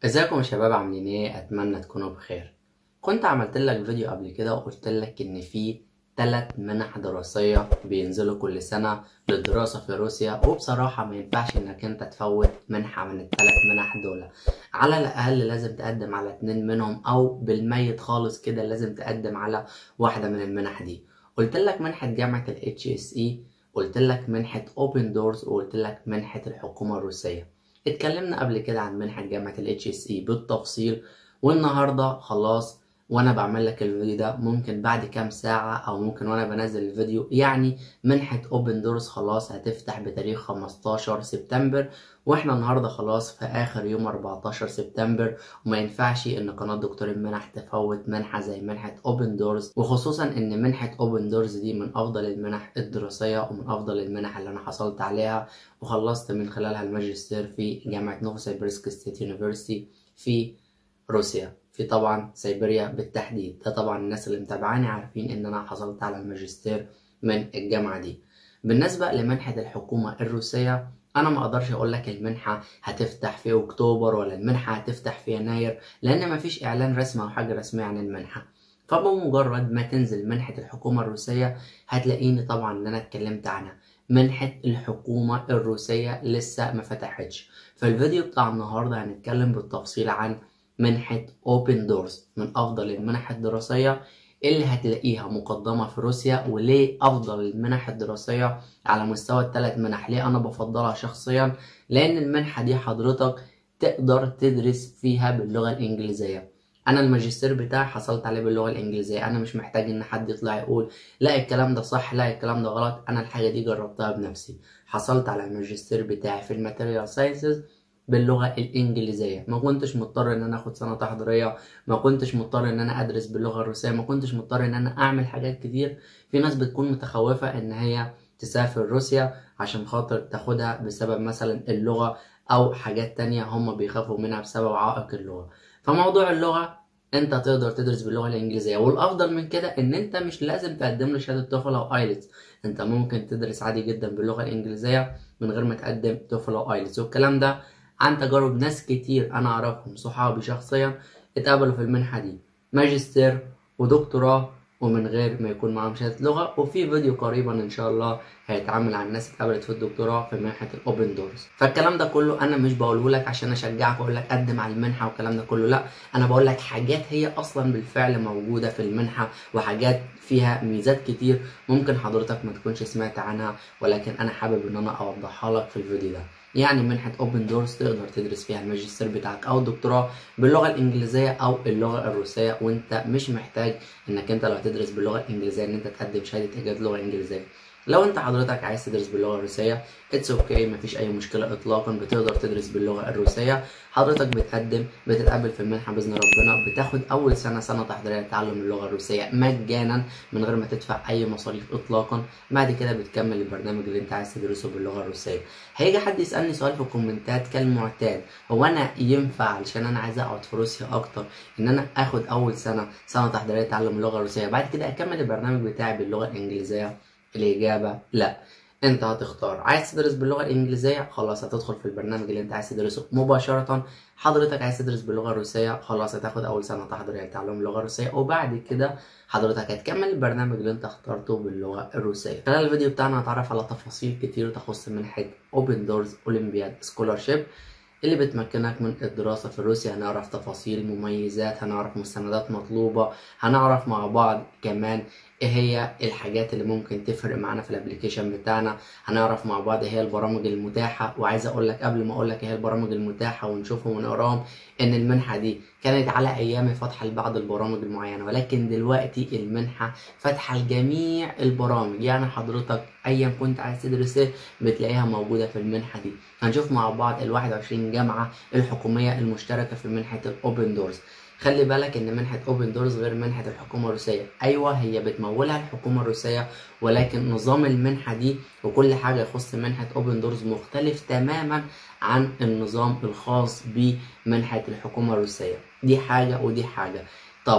ازيكم يا شباب عاملين ايه اتمنى تكونوا بخير كنت عملت لك فيديو قبل كده وقلت لك ان في ثلاث منح دراسية بينزلوا كل سنة للدراسة في روسيا وبصراحة ما ينفعش انك انت تفوت منحة من الثلاث منح دول على الاقل لازم تقدم على اتنين منهم او بالميت خالص كده لازم تقدم على واحدة من المنح دي قلت لك منحة جامعة ال HSE قلت لك منحة Open Doors وقلت لك منحة الحكومة الروسية اتكلمنا قبل كده عن منحة جامعة ال HSE بالتفصيل والنهاردة خلاص وانا بعمل لك الفيديو ده ممكن بعد كام ساعة او ممكن وانا بنزل الفيديو يعني منحة اوبن دورز خلاص هتفتح بتاريخ 15 سبتمبر واحنا النهاردة خلاص في اخر يوم 14 سبتمبر وما ينفعش ان قناة دكتور المنح تفوت منحة زي منحة اوبن دورز وخصوصا ان منحة اوبن دورز دي من افضل المنح الدراسية ومن افضل المنح اللي انا حصلت عليها وخلصت من خلالها الماجستير في جامعة نوفوسيبيرسك ستيت يونيفرسيتي في روسيا في طبعا سيبيريا بالتحديد ده طبعا الناس اللي متابعاني عارفين ان انا حصلت على الماجستير من الجامعة دي بالنسبة لمنحة الحكومة الروسية انا ما اقدرش اقول لك المنحة هتفتح في اكتوبر ولا المنحة هتفتح في يناير لان مفيش اعلان رسمي او حاجة رسمية عن المنحة فبمجرد ما تنزل منحة الحكومة الروسية هتلاقيني طبعا ان انا اتكلمت عنها منحة الحكومة الروسية لسه ما فتحتش في الفيديو بتاع النهاردة هنتكلم بالتفصيل عن منحة Open Doors من أفضل المنح الدراسية اللي هتلاقيها مقدمة في روسيا وليه أفضل المنح الدراسية على مستوى الثلاث منح ليه أنا بفضلها شخصيا لأن المنحة دي حضرتك تقدر تدرس فيها باللغة الإنجليزية أنا الماجستير بتاعي حصلت عليه باللغة الإنجليزية أنا مش محتاج إن حد يطلع يقول لا الكلام ده صح لا الكلام ده غلط أنا الحاجة دي جربتها بنفسي حصلت على الماجستير بتاعي في الماتيريال ساينسز باللغة الإنجليزية ما كنتش مضطر إن أنا أخد سنة تحضيرية ما كنتش مضطر إن أنا أدرس باللغة الروسية ما كنتش مضطر إن أنا أعمل حاجات كتير في ناس بتكون متخوفة إن هي تسافر روسيا عشان خاطر تاخدها بسبب مثلا اللغة أو حاجات تانية هم بيخافوا منها بسبب عائق اللغة فموضوع اللغة انت تقدر تدرس باللغه الانجليزيه والافضل من كده ان انت مش لازم تقدم له شهاده توفل او ايلتس انت ممكن تدرس عادي جدا باللغه الانجليزيه من غير ما تقدم توفل او ايلتس والكلام ده عن تجارب ناس كتير انا اعرفهم صحابي شخصيا اتقبلوا في المنحه دي ماجستير ودكتوراه ومن غير ما يكون معاهم شهاده لغه وفي فيديو قريبا ان شاء الله هيتعامل عن الناس اتقبلت في الدكتوراه في منحه الاوبن دورز فالكلام ده كله انا مش بقوله لك عشان اشجعك واقول لك قدم على المنحه والكلام ده كله لا انا بقول لك حاجات هي اصلا بالفعل موجوده في المنحه وحاجات فيها ميزات كتير ممكن حضرتك ما تكونش سمعت عنها ولكن انا حابب ان انا اوضحها لك في الفيديو ده يعني منحة اوبن دورز تقدر تدرس فيها الماجستير بتاعك او الدكتوراه باللغة الانجليزية او اللغة الروسية وانت مش محتاج انك انت لو هتدرس باللغة الانجليزية ان انت تقدم شهادة ايجاد لغة انجليزية لو انت حضرتك عايز تدرس باللغه الروسيه اتس اوكي okay. مفيش اي مشكله اطلاقا بتقدر تدرس باللغه الروسيه حضرتك بتقدم بتتقبل في المنحه باذن ربنا بتاخد اول سنه سنه تحضيريه لتعلم اللغه الروسيه مجانا من غير ما تدفع اي مصاريف اطلاقا بعد كده بتكمل البرنامج اللي انت عايز تدرسه باللغه الروسيه هيجي حد يسالني سؤال في الكومنتات كالمعتاد هو انا ينفع علشان انا عايز اقعد في روسيا اكتر ان انا اخد اول سنه سنه تحضيريه لتعلم اللغه الروسيه بعد كده اكمل البرنامج بتاعي باللغه الانجليزيه الإجابة لا أنت هتختار عايز تدرس باللغة الإنجليزية خلاص هتدخل في البرنامج اللي أنت عايز تدرسه مباشرة حضرتك عايز تدرس باللغة الروسية خلاص هتاخد أول سنة تحضيرية لتعلم اللغة الروسية وبعد كده حضرتك هتكمل البرنامج اللي أنت اخترته باللغة الروسية خلال الفيديو بتاعنا هنتعرف على تفاصيل كتير تخص منحة Open Doors Olympiad Scholarship اللي بتمكنك من الدراسة في روسيا هنعرف تفاصيل مميزات هنعرف مستندات مطلوبة هنعرف مع بعض كمان ايه هي الحاجات اللي ممكن تفرق معانا في الابليكيشن بتاعنا هنعرف مع بعض ايه هي البرامج المتاحة وعايز اقول لك قبل ما اقول لك ايه هي البرامج المتاحة ونشوفهم ونقراهم ان المنحة دي كانت على ايامي فاتحة لبعض البرامج المعينة ولكن دلوقتي المنحة فاتحة لجميع البرامج يعني حضرتك ايا كنت عايز تدرس ايه بتلاقيها موجودة في المنحة دي هنشوف مع بعض ال 21 جامعة الحكومية المشتركة في منحة الاوبن دورز خلي بالك ان منحة اوبن دورز غير منحة الحكومة الروسية ايوه هي بتمولها الحكومة الروسية ولكن نظام المنحة دي وكل حاجة يخص منحة اوبن دورز مختلف تماما عن النظام الخاص بمنحة الحكومة الروسية دي حاجة ودي حاجة طب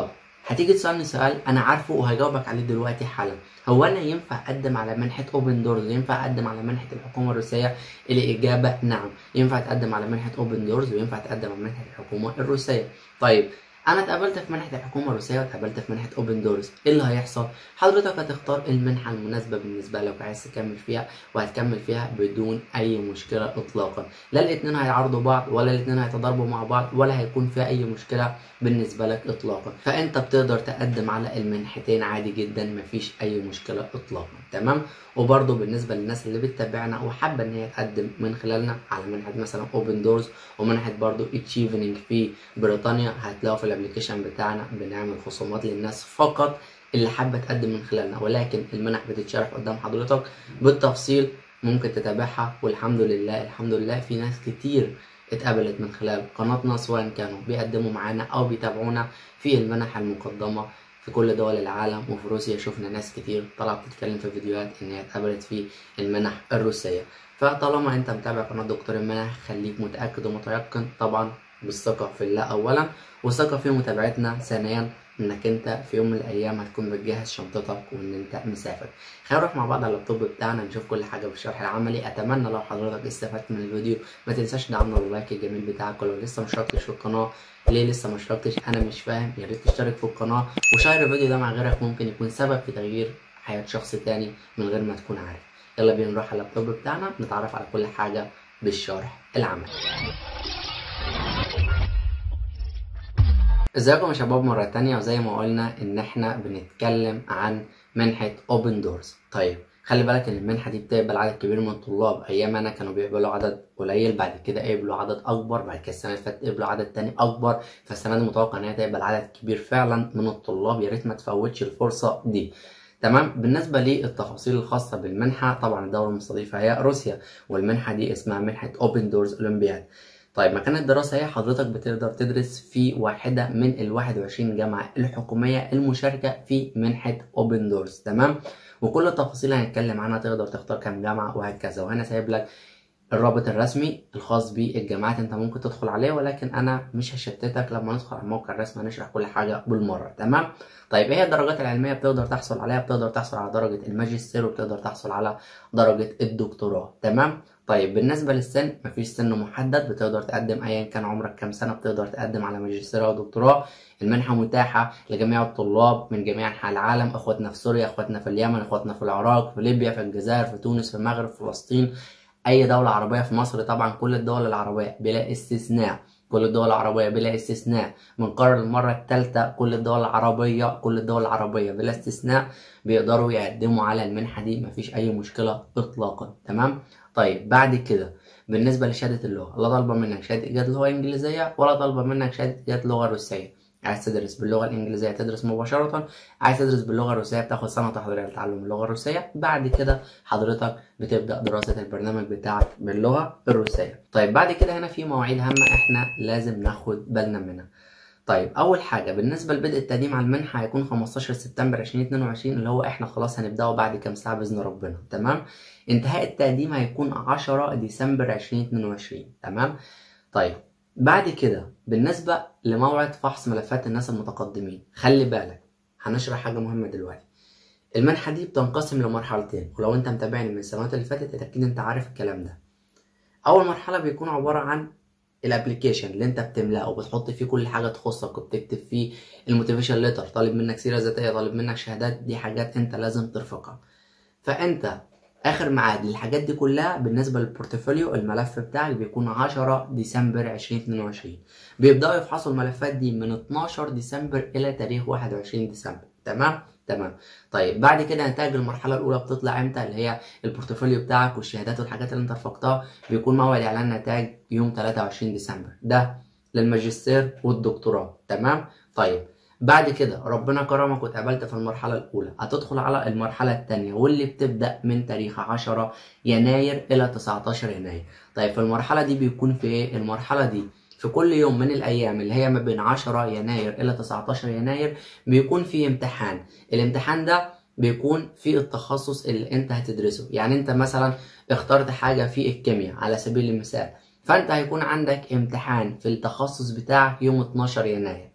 هتيجي تسالني سؤال انا عارفه وهجاوبك عليه دلوقتي حالا هو انا ينفع اقدم على منحه اوبن دورز ينفع اقدم على منحه الحكومه الروسيه الاجابه نعم ينفع تقدم على منحه اوبن دورز وينفع تقدم على منحه الحكومه الروسيه طيب انا اتقابلت في منحه الحكومه الروسيه واتقابلت في منحه اوبن دورز ايه اللي هيحصل حضرتك هتختار المنحه المناسبه بالنسبه لك وعايز تكمل فيها وهتكمل فيها بدون اي مشكله اطلاقا لا الاثنين هيعارضوا بعض ولا الاثنين هيتضاربوا مع بعض ولا هيكون فيها اي مشكله بالنسبه لك اطلاقا فانت بتقدر تقدم على المنحتين عادي جدا مفيش اي مشكله اطلاقا تمام وبرضه بالنسبه للناس اللي بتتابعنا وحابه ان هي تقدم من خلالنا على منحه مثلا اوبن دورز ومنحه برضه اتشيفنينج في بريطانيا هتلاقوا في الابلكيشن بتاعنا بنعمل خصومات للناس فقط اللي حابه تقدم من خلالنا ولكن المنح بتتشرح قدام حضرتك بالتفصيل ممكن تتابعها والحمد لله الحمد لله في ناس كتير اتقبلت من خلال قناتنا سواء كانوا بيقدموا معانا او بيتابعونا في المنح المقدمه في كل دول العالم وفي روسيا شفنا ناس كتير طلعت تتكلم في فيديوهات ان هي اتقبلت في المنح الروسيه فطالما انت متابع قناه دكتور المنح خليك متاكد ومتيقن طبعا بالثقه في الله اولا والثقه في متابعتنا ثانيا انك انت في يوم من الايام هتكون بتجهز شنطتك وان انت مسافر خلينا نروح مع بعض على اللابتوب بتاعنا نشوف كل حاجه بالشرح العملي اتمنى لو حضرتك استفدت من الفيديو ما تنساش تدعمنا باللايك الجميل بتاعك ولو لسه ما اشتركتش في القناه ليه لسه ما اشتركتش انا مش فاهم يا ريت تشترك في القناه وشير الفيديو ده مع غيرك ممكن يكون سبب في تغيير حياه شخص تاني من غير ما تكون عارف يلا بينا نروح على اللابتوب بتاعنا نتعرف على كل حاجه بالشرح العملي ازيكم يا شباب مرة تانية وزي ما قلنا ان احنا بنتكلم عن منحة اوبن دورز طيب خلي بالك ان المنحة دي بتقبل عدد كبير من الطلاب ايام انا كانوا بيقبلوا عدد قليل بعد كده قبلوا عدد اكبر بعد كده السنة اللي فاتت قبلوا عدد تاني اكبر فالسنة دي متوقع ان هي تقبل عدد كبير فعلا من الطلاب يا ريت ما تفوتش الفرصة دي تمام بالنسبة للتفاصيل الخاصة بالمنحة طبعا الدولة المستضيفة هي روسيا والمنحة دي اسمها منحة اوبن دورز اولمبياد طيب مكان الدراسة هي حضرتك بتقدر تدرس في واحدة من ال 21 جامعة الحكومية المشاركة في منحة اوبن دورز تمام وكل التفاصيل هنتكلم عنها تقدر تختار كام جامعة وهكذا وهنا سايب لك الرابط الرسمي الخاص بالجامعات انت ممكن تدخل عليه ولكن انا مش هشتتك لما ندخل على الموقع الرسمي هنشرح كل حاجة بالمرة تمام طيب ايه الدرجات العلمية بتقدر تحصل عليها بتقدر تحصل على درجة الماجستير وبتقدر تحصل على درجة الدكتوراه تمام طيب بالنسبة للسن مفيش سن محدد بتقدر تقدم أيا كان عمرك كام سنة بتقدر تقدم على ماجستير أو دكتوراه المنحة متاحة لجميع الطلاب من جميع أنحاء العالم أخواتنا في سوريا أخواتنا في اليمن أخواتنا في العراق في ليبيا في الجزائر في تونس في المغرب في فلسطين أي دولة عربية في مصر طبعا كل الدول العربية بلا استثناء كل الدول العربية بلا استثناء بنكرر المرة الثالثة كل الدول العربية كل الدول العربية بلا استثناء بيقدروا يقدموا على المنحة دي مفيش أي مشكلة إطلاقا تمام طيب بعد كده بالنسبة لشهادة اللغة لا طالبة منك شهادة إيجاد لغة إنجليزية ولا طالبة منك شهادة إيجاد لغة روسية عايز تدرس باللغة الإنجليزية تدرس مباشرة عايز تدرس باللغة الروسية بتاخد سنة تحضيرية لتعلم اللغة الروسية بعد كده حضرتك بتبدأ دراسة البرنامج بتاعك باللغة الروسية طيب بعد كده هنا في مواعيد هامة احنا لازم ناخد بالنا منها طيب اول حاجه بالنسبه لبدء التقديم على المنحه هيكون 15 سبتمبر 2022 اللي هو احنا خلاص هنبداه بعد كام ساعه باذن ربنا تمام انتهاء التقديم هيكون 10 ديسمبر 2022 تمام طيب بعد كده بالنسبه لموعد فحص ملفات الناس المتقدمين خلي بالك هنشرح حاجه مهمه دلوقتي المنحه دي بتنقسم لمرحلتين ولو انت متابعني من السنوات اللي فاتت اكيد انت عارف الكلام ده اول مرحله بيكون عباره عن الابلكيشن اللي انت بتملاه وبتحط فيه كل حاجه تخصك وبتكتب فيه الموتيفيشن ليتر طالب منك سيره ذاتيه طالب منك شهادات دي حاجات انت لازم ترفقها فانت اخر ميعاد للحاجات دي كلها بالنسبه للبورتفوليو الملف بتاعك بيكون 10 ديسمبر 2022 بيبداوا يفحصوا الملفات دي من 12 ديسمبر الى تاريخ 21 ديسمبر تمام تمام طيب بعد كده نتائج المرحله الاولى بتطلع امتى اللي هي البورتفوليو بتاعك والشهادات والحاجات اللي انت رفقتها بيكون موعد اعلان نتائج يوم 23 ديسمبر ده للماجستير والدكتوراه تمام طيب بعد كده ربنا كرمك واتقبلت في المرحلة الأولى هتدخل على المرحلة الثانية واللي بتبدأ من تاريخ 10 يناير إلى 19 يناير طيب في المرحلة دي بيكون في إيه؟ المرحلة دي في كل يوم من الأيام اللي هي ما بين 10 يناير إلى 19 يناير بيكون في امتحان الامتحان ده بيكون في التخصص اللي انت هتدرسه يعني انت مثلا اخترت حاجة في الكيمياء على سبيل المثال فانت هيكون عندك امتحان في التخصص بتاعك يوم 12 يناير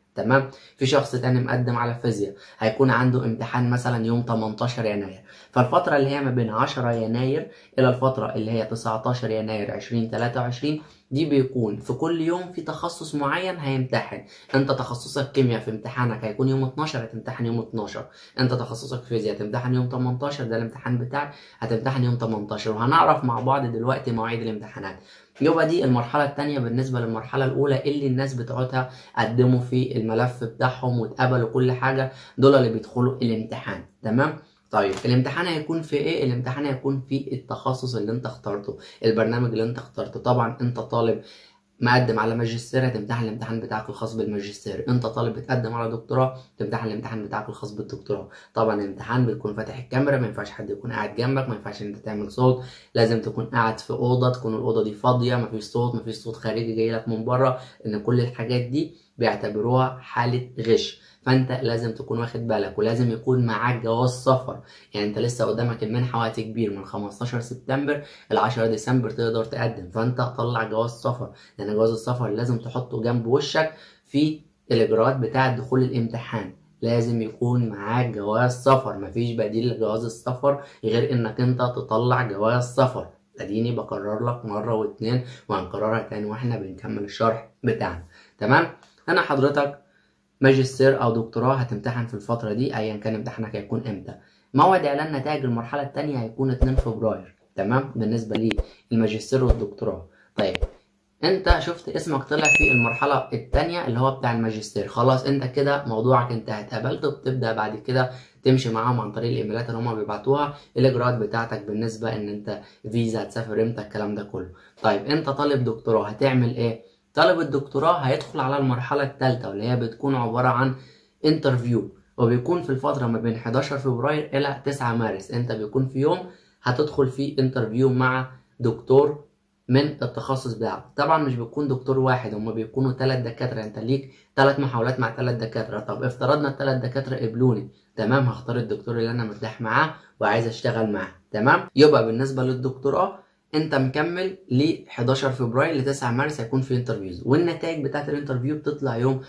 تمام في شخص تاني مقدم على فيزياء هيكون عنده امتحان مثلا يوم 18 يناير فالفترة اللي هي ما بين 10 يناير إلى الفترة اللي هي 19 يناير 2023 دي بيكون في كل يوم في تخصص معين هيمتحن انت تخصصك كيمياء في امتحانك هيكون يوم 12 هتمتحن يوم 12 انت تخصصك فيزياء هتمتحن يوم 18 ده الامتحان بتاعك هتمتحن يوم 18 وهنعرف مع بعض دلوقتي مواعيد الامتحانات يبقى دي المرحلة التانية بالنسبة للمرحلة الأولى اللي الناس بتوعتها قدموا في الملف بتاعهم واتقبلوا كل حاجة دول اللي بيدخلوا الامتحان تمام طيب الامتحان هيكون في ايه الامتحان هيكون في التخصص اللي انت اخترته البرنامج اللي انت اخترته طبعا انت طالب مقدم على ماجستير هتمتحن الامتحان بتاعك الخاص بالماجستير انت طالب بتقدم على دكتوراه تمتحن الامتحان بتاعك الخاص بالدكتوراه طبعا الامتحان بتكون فاتح الكاميرا ما ينفعش حد يكون قاعد جنبك ما ينفعش انت تعمل صوت لازم تكون قاعد في اوضه تكون الاوضه دي فاضيه ما فيش صوت ما فيش صوت خارجي جاي لك من بره ان كل الحاجات دي بيعتبروها حاله غش فانت لازم تكون واخد بالك ولازم يكون معاك جواز سفر يعني انت لسه قدامك المنحه وقت كبير من 15 سبتمبر ل 10 ديسمبر تقدر تقدم فانت طلع جواز سفر لان جواز السفر لازم تحطه جنب وشك في الاجراءات بتاعه دخول الامتحان لازم يكون معاك جواز سفر مفيش بديل لجواز السفر غير انك انت تطلع جواز سفر اديني بكرر لك مره واتنين وهنكررها تاني واحنا بنكمل الشرح بتاعنا تمام انا حضرتك ماجستير او دكتوراه هتمتحن في الفتره دي ايا كان امتحانك هيكون امتى موعد اعلان نتائج المرحله الثانيه هيكون 2 فبراير تمام بالنسبه للماجستير والدكتوراه طيب انت شفت اسمك طلع في المرحله الثانيه اللي هو بتاع الماجستير خلاص انت كده موضوعك انت اتقبلت وبتبدا بعد كده تمشي معاهم عن طريق الايميلات اللي هم بيبعتوها الاجراءات بتاعتك بالنسبه ان انت فيزا هتسافر امتى الكلام ده كله طيب انت طالب دكتوراه هتعمل ايه طالب الدكتوراه هيدخل على المرحله الثالثه واللي هي بتكون عباره عن انترفيو وبيكون في الفتره ما بين 11 فبراير الى 9 مارس انت بيكون في يوم هتدخل فيه انترفيو مع دكتور من التخصص بتاعك طبعا مش بيكون دكتور واحد هما بيكونوا ثلاث دكاتره انت ليك ثلاث محاولات مع ثلاث دكاتره طب افترضنا الثلاث دكاتره قبلوني تمام هختار الدكتور اللي انا مرتاح معاه وعايز اشتغل معاه تمام يبقى بالنسبه للدكتوراه انت مكمل ل 11 فبراير ل 9 مارس هيكون في انترفيوز والنتائج بتاعت الانترفيو بتطلع يوم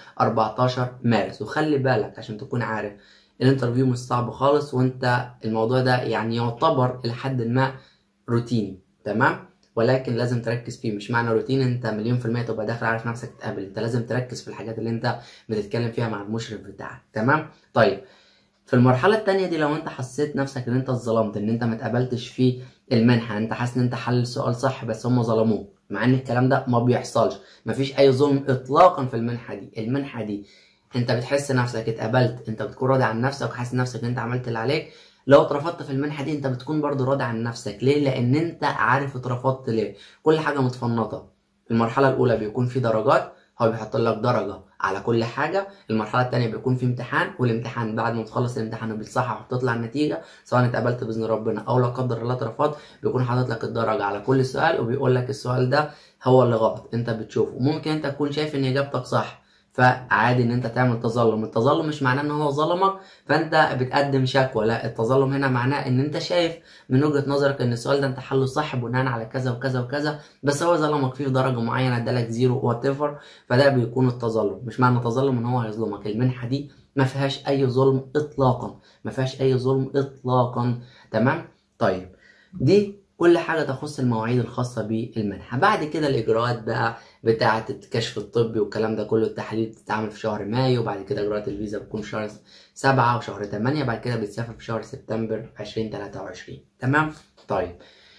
14 مارس وخلي بالك عشان تكون عارف الانترفيو مش صعب خالص وانت الموضوع ده يعني يعتبر لحد ما روتيني تمام ولكن لازم تركز فيه مش معنى روتين انت مليون في المية تبقى داخل عارف نفسك تقابل انت لازم تركز في الحاجات اللي انت بتتكلم فيها مع المشرف بتاعك تمام طيب في المرحلة التانية دي لو انت حسيت نفسك ان انت اتظلمت ان انت ما اتقبلتش في المنحة انت حاسس ان انت حل السؤال صح بس هم ظلموك مع ان الكلام ده ما بيحصلش مفيش اي ظلم اطلاقا في المنحة دي المنحة دي انت بتحس نفسك اتقبلت انت بتكون راضي عن نفسك وحاسس نفسك ان انت عملت اللي عليك لو اترفضت في المنحه دي انت بتكون برضو راضي عن نفسك ليه لان انت عارف اترفضت ليه كل حاجه متفنطه المرحله الاولى بيكون في درجات هو بيحط لك درجه على كل حاجه المرحله الثانيه بيكون في امتحان والامتحان بعد ما تخلص الامتحان وبتصحح وبتطلع النتيجه سواء اتقبلت باذن ربنا او لا قدر الله اترفضت بيكون حاطط لك الدرجه على كل سؤال وبيقول لك السؤال ده هو اللي غلط انت بتشوفه ممكن انت تكون شايف ان اجابتك صح فعادي ان انت تعمل تظلم التظلم مش معناه ان هو ظلمك فانت بتقدم شكوى لا التظلم هنا معناه ان انت شايف من وجهة نظرك ان السؤال ده انت حله صح بناء على كذا وكذا وكذا بس هو ظلمك فيه في درجة معينة ادالك زيرو وات ايفر فده بيكون التظلم مش معنى تظلم ان هو هيظلمك المنحة دي ما فيهاش اي ظلم اطلاقا ما فيهاش اي ظلم اطلاقا تمام طيب دي كل حاجة تخص المواعيد الخاصة بالمنحة بعد كده الإجراءات بقى بتاعة الكشف الطبي والكلام ده كله التحاليل بتتعمل في شهر مايو وبعد كده إجراءات الفيزا بتكون في شهر سبعة وشهر تمانية بعد كده بتسافر في شهر سبتمبر عشرين تلاتة وعشرين تمام طيب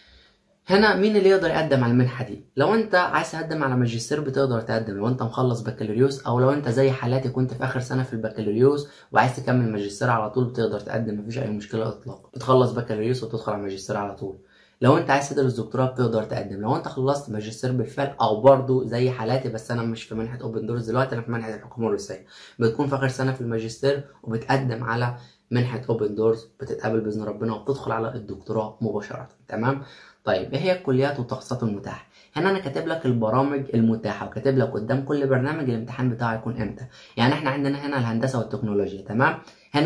هنا مين اللي يقدر يقدم على المنحة دي؟ لو انت عايز تقدم على ماجستير بتقدر تقدم لو انت مخلص بكالوريوس او لو انت زي حالاتي كنت في اخر سنة في البكالوريوس وعايز تكمل ماجستير على طول بتقدر تقدم مفيش اي مشكلة اطلاقا بتخلص بكالوريوس وتدخل على ماجستير على طول لو انت عايز تدرس دكتوراه بتقدر تقدم لو انت خلصت ماجستير بالفعل او برضو زي حالاتي بس انا مش في منحه اوبن دورز دلوقتي انا في منحه الحكومه الروسيه بتكون في اخر سنه في الماجستير وبتقدم على منحه اوبن دورز بتتقابل باذن ربنا وبتدخل على الدكتوراه مباشره تمام طيب ايه هي الكليات والتخصصات المتاحه هنا انا كاتب لك البرامج المتاحه وكاتب لك قدام كل برنامج الامتحان بتاعه يكون امتى يعني احنا عندنا هنا الهندسه والتكنولوجيا تمام هنا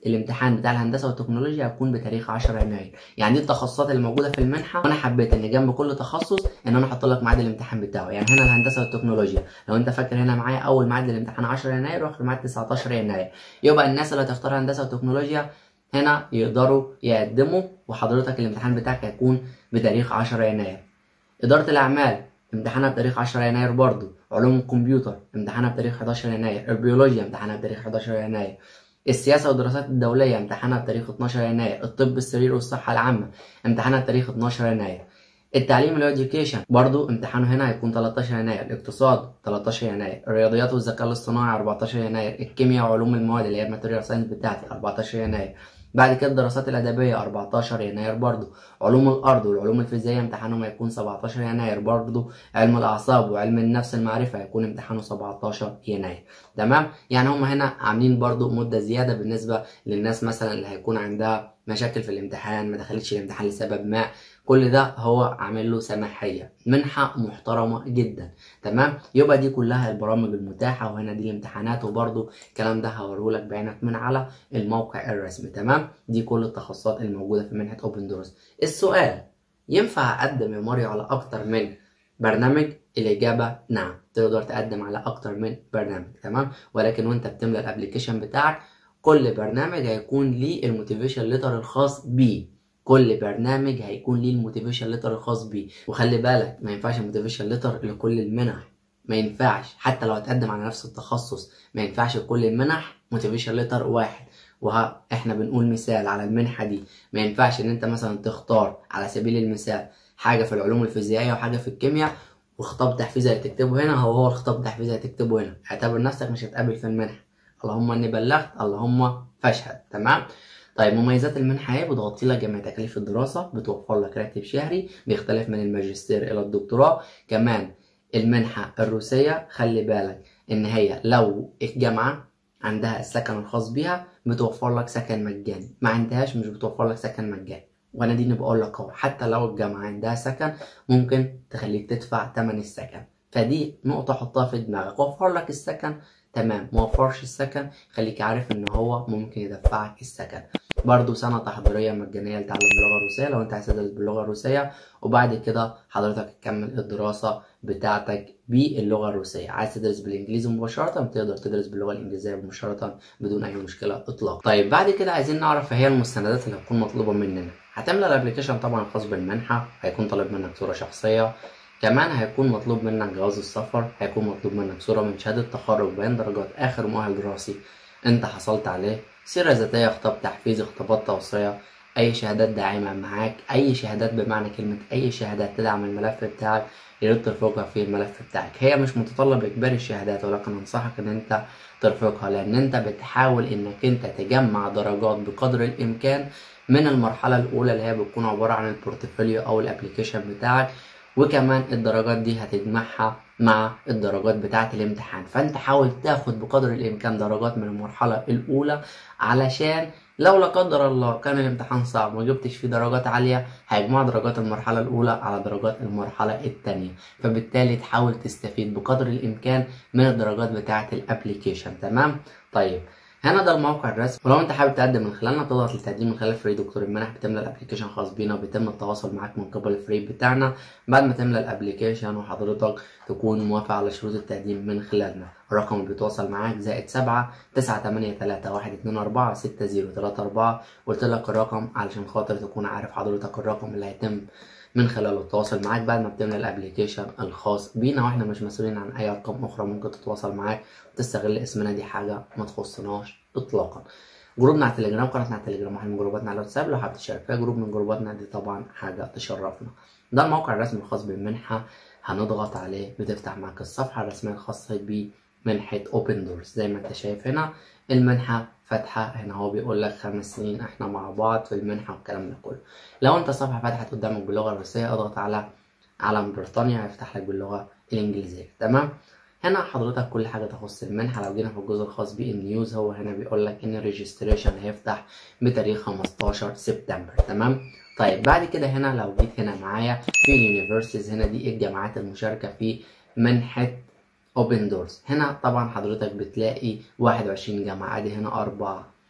الامتحان بتاع الهندسه والتكنولوجيا هيكون بتاريخ 10 يناير يعني دي التخصصات اللي موجوده في المنحه وانا حبيت ان جنب كل تخصص ان انا احط لك ميعاد الامتحان بتاعه يعني هنا الهندسه والتكنولوجيا لو انت فاكر هنا معايا اول ميعاد للامتحان 10 يناير واخر ميعاد 19 يناير يبقى الناس اللي هتختار هندسه وتكنولوجيا هنا يقدروا يقدموا وحضرتك الامتحان بتاعك هيكون بتاريخ 10 يناير إدارة الأعمال امتحانها بتاريخ 10 يناير برضو علوم الكمبيوتر امتحانها بتاريخ 11 يناير البيولوجيا امتحانها بتاريخ 11 يناير السياسة والدراسات الدولية امتحانها بتاريخ 12 يناير الطب السرير والصحة العامة امتحانها بتاريخ 12 يناير التعليم الاديوكيشن برضو امتحانه هنا هيكون 13 يناير الاقتصاد 13 يناير الرياضيات والذكاء الاصطناعي 14 يناير الكيمياء وعلوم المواد اللي هي الماتيريال ساينس بتاعتي 14 يناير بعد كده الدراسات الأدبية 14 يناير برضو علوم الأرض والعلوم الفيزيائية امتحانهم هيكون 17 يناير برضو علم الأعصاب وعلم النفس المعرفة هيكون امتحانه 17 يناير تمام يعني هم هنا عاملين برضو مدة زيادة بالنسبة للناس مثلا اللي هيكون عندها مشاكل في الامتحان ما دخلتش الامتحان لسبب ما كل ده هو عامل له سماحية منحة محترمة جدا تمام يبقى دي كلها البرامج المتاحة وهنا دي الامتحانات وبرضو الكلام ده هوريهولك بعينك من على الموقع الرسمي تمام دي كل التخصصات الموجودة في منحة اوبن دورز السؤال ينفع اقدم يا ماريو على اكتر من برنامج الإجابة نعم تقدر تقدم على أكتر من برنامج تمام ولكن وأنت بتملى الأبليكيشن بتاعك كل برنامج هيكون ليه الموتيفيشن ليتر الخاص بيه كل برنامج هيكون ليه الموتيفيشن ليتر الخاص بيه وخلي بالك ما ينفعش الموتيفيشن ليتر لكل المنح ما ينفعش حتى لو هتقدم على نفس التخصص ما ينفعش لكل المنح موتيفيشن ليتر واحد وها احنا بنقول مثال على المنحه دي ما ينفعش ان انت مثلا تختار على سبيل المثال حاجه في العلوم الفيزيائيه وحاجه في الكيمياء وخطاب تحفيزي هتكتبه هنا هو هو الخطاب التحفيزي هتكتبه هنا اعتبر نفسك مش هتقابل في المنحه اللهم اني بلغت اللهم فاشهد تمام طيب مميزات المنحة ايه؟ بتغطي لك جميع تكاليف الدراسة، بتوفر لك راتب شهري بيختلف من الماجستير إلى الدكتوراه، كمان المنحة الروسية خلي بالك إن هي لو الجامعة عندها السكن الخاص بيها بتوفر لك سكن مجاني، ما عندهاش مش بتوفر لك سكن مجاني، وأنا دي بقول لك أهو حتى لو الجامعة عندها سكن ممكن تخليك تدفع تمن السكن، فدي نقطة حطها في دماغك، وفر لك السكن تمام موفرش السكن خليك عارف ان هو ممكن يدفعك السكن برضو سنة تحضيرية مجانية لتعلم اللغة الروسية لو انت عايز تدرس باللغة الروسية وبعد كده حضرتك تكمل الدراسة بتاعتك باللغة الروسية عايز تدرس بالانجليزي مباشرة تقدر تدرس باللغة الانجليزية مباشرة بدون اي مشكلة اطلاقا طيب بعد كده عايزين نعرف ايه هي المستندات اللي هتكون مطلوبة مننا هتملى الابلكيشن طبعا الخاص بالمنحة هيكون طالب منك صورة شخصية كمان هيكون مطلوب منك جواز السفر هيكون مطلوب منك صورة من شهادة تخرج بيان درجات آخر مؤهل دراسي أنت حصلت عليه سيرة ذاتية خطاب تحفيزي خطابات توصية أي شهادات داعمة معاك أي شهادات بمعنى كلمة أي شهادات تدعم الملف بتاعك ياريت ترفقها في الملف بتاعك هي مش متطلب إجباري الشهادات ولكن أنصحك إن أنت ترفقها لأن أنت بتحاول إنك أنت تجمع درجات بقدر الإمكان من المرحلة الأولى اللي هي بتكون عبارة عن البورتفوليو أو الأبليكيشن بتاعك وكمان الدرجات دي هتجمعها مع الدرجات بتاعة الامتحان فانت حاول تاخد بقدر الامكان درجات من المرحلة الاولى علشان لو لا قدر الله كان الامتحان صعب وما جبتش فيه درجات عالية هيجمع درجات المرحلة الأولى على درجات المرحلة التانية فبالتالي تحاول تستفيد بقدر الإمكان من الدرجات بتاعة الابليكيشن تمام طيب هنا ده الموقع الرسمي ولو انت حابب تقدم من خلالنا تضغط للتقديم من خلال فري دكتور المنح بتملى الابلكيشن خاص بينا وبيتم التواصل معاك من قبل الفري بتاعنا بعد ما تملى الابلكيشن وحضرتك تكون موافق على شروط التقديم من خلالنا الرقم اللي بيتواصل معاك زائد سبعة تسعة تمانية تلاتة واحد اتنين أربعة ستة زيرو تلاتة أربعة قلت لك الرقم علشان خاطر تكون عارف حضرتك الرقم اللي هيتم من خلاله التواصل معاك بعد ما بتملى الابلكيشن الخاص بينا واحنا مش مسؤولين عن اي ارقام اخرى ممكن تتواصل معاك وتستغل اسمنا دي حاجه ما تخصناش اطلاقا جروبنا على التليجرام قناتنا على التليجرام واحد من جروباتنا على الواتساب لو حابب تشارك فيها جروب من جروباتنا دي طبعا حاجه تشرفنا ده الموقع الرسمي الخاص بالمنحه هنضغط عليه بتفتح معاك الصفحه الرسميه الخاصه بمنحه اوبن دورز زي ما انت شايف هنا المنحه فاتحه هنا هو بيقول لك خمس سنين احنا مع بعض في المنحه والكلام ده كله لو انت صفحه فتحت قدامك باللغه الروسيه اضغط على علم بريطانيا هيفتح لك باللغه الانجليزيه تمام هنا حضرتك كل حاجه تخص المنحه لو جينا في الجزء الخاص بالنيوز هو هنا بيقول لك ان الريجستريشن هيفتح بتاريخ 15 سبتمبر تمام طيب بعد كده هنا لو جيت هنا معايا في اليونيفرسيتيز هنا دي الجامعات المشاركه في منحه اوبن دورز هنا طبعا حضرتك بتلاقي 21 جامعه ادي هنا أربعة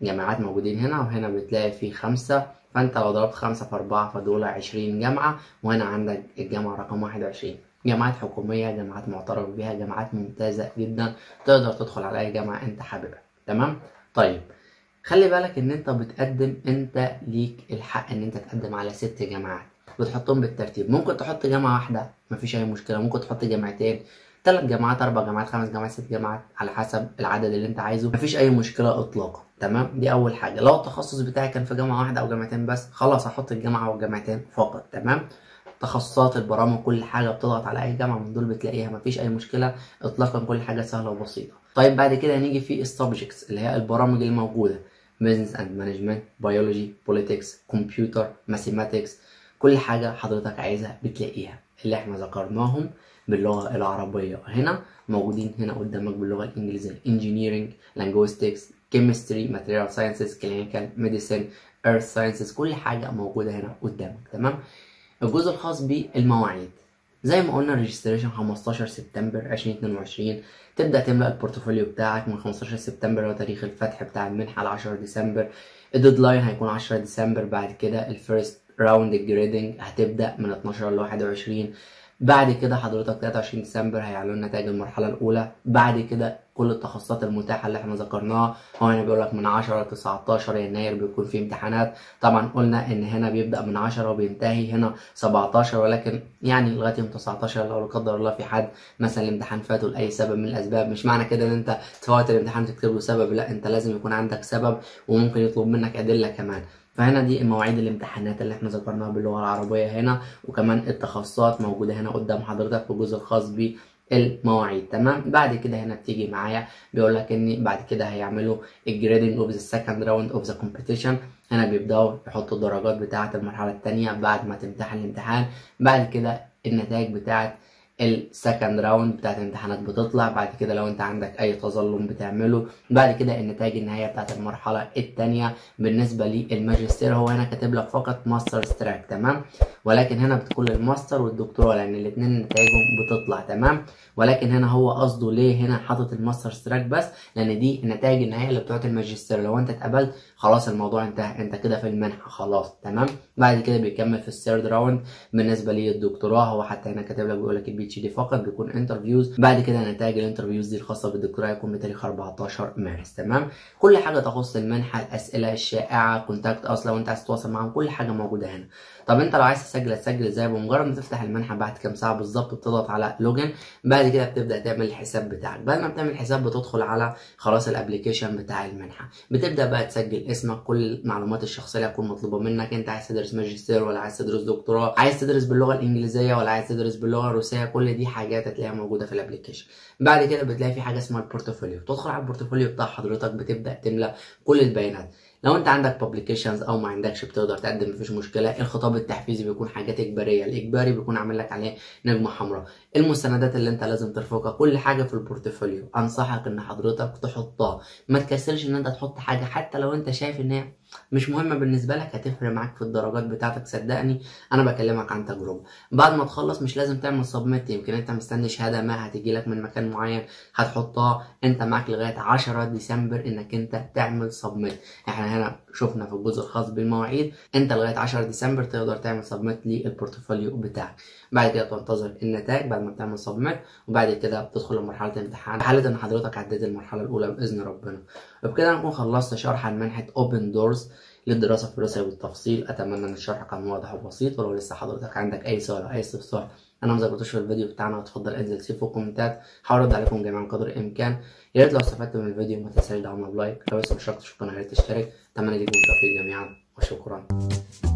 جامعات موجودين هنا وهنا بتلاقي في خمسة فانت لو ضربت خمسة في أربعة فدول عشرين جامعة وهنا عندك الجامعة رقم واحد وعشرين جامعات حكومية جامعات معترف بها جامعات ممتازة جدا تقدر تدخل على أي جامعة أنت حاببها تمام طيب خلي بالك ان انت بتقدم انت ليك الحق ان انت تقدم على ست جامعات بتحطهم بالترتيب ممكن تحط جامعة واحدة مفيش اي مشكلة ممكن تحط جامعتين ثلاث جامعات اربع جامعات خمس جامعات ست جامعات على حسب العدد اللي انت عايزه مفيش اي مشكله اطلاقا تمام دي اول حاجه لو التخصص بتاعي كان في جامعه واحده او جامعتين بس خلاص هحط الجامعه والجامعتين فقط تمام تخصصات البرامج كل حاجه بتضغط على اي جامعه من دول بتلاقيها مفيش اي مشكله اطلاقا كل حاجه سهله وبسيطه طيب بعد كده هنيجي في السبجكتس اللي هي البرامج الموجوده business and management biology politics computer mathematics كل حاجه حضرتك عايزها بتلاقيها اللي احنا ذكرناهم باللغه العربيه هنا موجودين هنا قدامك باللغه الانجليزيه engineering linguistics chemistry material sciences clinical medicine earth sciences كل حاجه موجوده هنا قدامك تمام الجزء الخاص بالمواعيد زي ما قلنا ريجستريشن 15 سبتمبر 2022 تبدا تملا البورتفوليو بتاعك من 15 سبتمبر هو تاريخ الفتح بتاع المنحه ل 10 ديسمبر الديدلاين هيكون 10 ديسمبر بعد كده الفيرست راوند الجريدنج هتبدا من 12 ل 21 بعد كده حضرتك 23 ديسمبر هيعلنوا نتائج المرحله الاولى بعد كده كل التخصصات المتاحه اللي احنا ذكرناها هو هنا بيقول لك من 10 ل 19 يناير بيكون في امتحانات طبعا قلنا ان هنا بيبدا من 10 وبينتهي هنا 17 ولكن يعني لغايه يوم 19 لو لا قدر الله في حد مثلا الامتحان فاته لاي سبب من الاسباب مش معنى كده ان انت تفوت الامتحان تكتب له سبب لا انت لازم يكون عندك سبب وممكن يطلب منك ادله كمان فهنا دي مواعيد الامتحانات اللي احنا ذكرناها باللغه العربيه هنا وكمان التخصصات موجوده هنا قدام حضرتك في الجزء الخاص بالمواعيد تمام بعد كده هنا بتيجي معايا بيقول لك ان بعد كده هيعملوا الجريدنج اوف ذا سكند راوند اوف ذا كومبيتيشن هنا بيبداوا يحطوا الدرجات بتاعه المرحله الثانيه بعد ما تمتحن الامتحان بعد كده النتائج بتاعه السكند راوند بتاعت الامتحانات بتطلع بعد كده لو انت عندك اي تظلم بتعمله بعد كده النتائج النهائيه بتاعت المرحله الثانيه بالنسبه للماجستير هو هنا كاتب لك فقط ماستر تراك تمام ولكن هنا بتكون الماستر والدكتوراه لان الاثنين نتائجهم بتطلع تمام ولكن هنا هو قصده ليه هنا حاطط الماستر تراك بس لان دي النتائج النهائيه اللي بتاعت الماجستير لو انت اتقبلت خلاص الموضوع انتهى انت كده في المنحه خلاص تمام بعد كده بيكمل في الثيرد راوند بالنسبه للدكتوراه هو حتى هنا كاتب لك بيقول لك البي اتش دي فقط بيكون انترفيوز بعد كده نتائج الانترفيوز دي الخاصه بالدكتوراه هيكون بتاريخ 14 مارس تمام كل حاجه تخص المنحه الاسئله الشائعه كونتاكت اصلا لو انت عايز تتواصل معاهم كل حاجه موجوده هنا طب انت لو عايز تسجل تسجل ازاي بمجرد ما تفتح المنحه بعد كام ساعه بالظبط بتضغط على لوجن بعد كده بتبدا تعمل الحساب بتاعك بعد ما بتعمل الحساب بتدخل على خلاص الابلكيشن بتاع المنحه بتبدا بقى تسجل اسمك كل المعلومات الشخصيه اللي هتكون مطلوبه منك انت عايز تدرس ماجستير ولا عايز تدرس دكتوراه عايز تدرس باللغه الانجليزيه ولا عايز تدرس باللغه الروسيه كل دي حاجات هتلاقيها موجوده في الابلكيشن بعد كده بتلاقي في حاجه اسمها البورتفوليو تدخل على البورتفوليو بتاع حضرتك بتبدا تملى كل البيانات لو انت عندك بابليكيشنز او ما عندكش بتقدر تقدم مفيش مشكله الخطاب التحفيزي بيكون حاجات اجباريه الاجباري بيكون عامل لك عليه نجمه حمراء المستندات اللي انت لازم ترفقها كل حاجه في البورتفوليو انصحك ان حضرتك تحطها ما تكسلش ان انت تحط حاجه حتى لو انت شايف ان هي مش مهمه بالنسبه لك هتفرق معاك في الدرجات بتاعتك صدقني انا بكلمك عن تجربه بعد ما تخلص مش لازم تعمل سبميت يمكن انت مستني شهاده ما هتيجي لك من مكان معين هتحطها انت معاك لغايه 10 ديسمبر انك انت تعمل سبميت احنا هنا شفنا في الجزء الخاص بالمواعيد انت لغايه 10 ديسمبر تقدر تعمل سبميت للبورتفوليو بتاعك بعد كده تنتظر النتائج بعد ما بتعمل سبميت وبعد كده بتدخل لمرحله الامتحان في حاله ان حضرتك عديت المرحله الاولى باذن ربنا وبكده نكون خلصت شرح عن منحه اوبن دورز للدراسة في روسيا بالتفصيل أتمنى إن الشرح كان واضح وبسيط ولو لسه حضرتك عندك أي سؤال أو أي استفسار أنا مذكرتوش في الفيديو بتاعنا وتفضل انزل سيب في الكومنتات هحاول أرد عليكم جميعا قدر الإمكان يا ريت لو استفدت من الفيديو ما تنساش دعمنا بلايك لو لسه مشتركتش في القناة يا ريت تشترك أتمنى ليكم التوفيق جميعا وشكرا